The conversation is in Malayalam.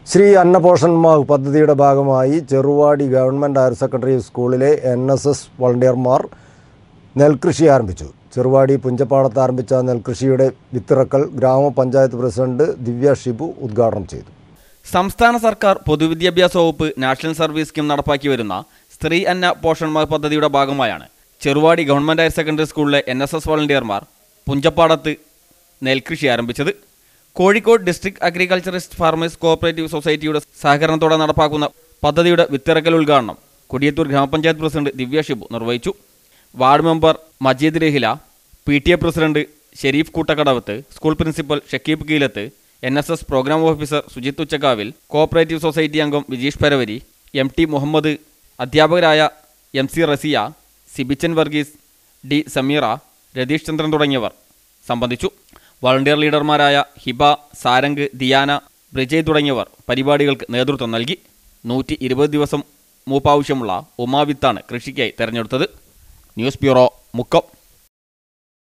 ശ്രീ അന്നപോഷന്മാർ പദ്ധതിയുടെ ഭാഗമായി ചെറുവാടി ഗവൺമെൻറ് ഹയർ സെക്കൻഡറി സ്കൂളിലെ എൻ എസ് എസ് വളണ്ടിയർമാർ നെൽകൃഷി ആരംഭിച്ചു ചെറുവാടി പുഞ്ചപ്പാടത്ത് ആരംഭിച്ച നെൽകൃഷിയുടെ വിത്തിറക്കൽ ഗ്രാമപഞ്ചായത്ത് പ്രസിഡന്റ് ദിവ്യ ഷിബു ഉദ്ഘാടനം ചെയ്തു സംസ്ഥാന സർക്കാർ പൊതുവിദ്യാഭ്യാസ വകുപ്പ് നാഷണൽ സർവീസ് സ്കീം നടപ്പാക്കി വരുന്ന സ്ത്രീ അന്ന പോഷൺമാർ പദ്ധതിയുടെ ഭാഗമായാണ് ചെറുവാടി ഗവൺമെൻറ് ഹയർ സെക്കൻഡറി സ്കൂളിലെ എൻ എസ് എസ് വളണ്ടിയർമാർ പുഞ്ചപ്പാടത്ത് നെൽകൃഷി ആരംഭിച്ചത് Kozhikode district agriculturist farmers cooperative സൊസൈറ്റിയുടെ സഹകരണത്തോടെ നടപ്പാക്കുന്ന പദ്ധതിയുടെ വിത്തിറക്കൽ ഉദ്ഘാടനം കൊടിയത്തൂർ ഗ്രാമപഞ്ചായത്ത് പ്രസിഡന്റ് ദിവ്യ ഷിബു നിർവഹിച്ചു ward member Majeed Rahila P T A president Shareef Koottakkadavath school principal Shakeeb Keelath N S S programme officer Sujith ഉച്ചക്കാവിൽ കോഓപ്പറേറ്റീവ് സൊസൈറ്റി അംഗം വിജീഷ് പരവരി എം ടി മുഹമ്മദ് അധ്യാപകരായ M C Rasiya Sibichan Varghese D Sameera Ratheesh Chandran തുടങ്ങിയവർ സംബന്ധിച്ചു വളണ്ടിയർ ലീഡർമാരായ ഹിബ സാരംഗ് ദിയാന ബ്രിജയ് തുടങ്ങിയവർ പരിപാടികൾക്ക് നേതൃത്വം നൽകി നൂറ്റി ഇരുപത് ദിവസം മൂപ്പാവശ്യമുള്ള ഉമാവിത്താണ് കൃഷിക്കായി തെരഞ്ഞെടുത്തത് ന്യൂസ് ബ്യൂറോ മുക്കം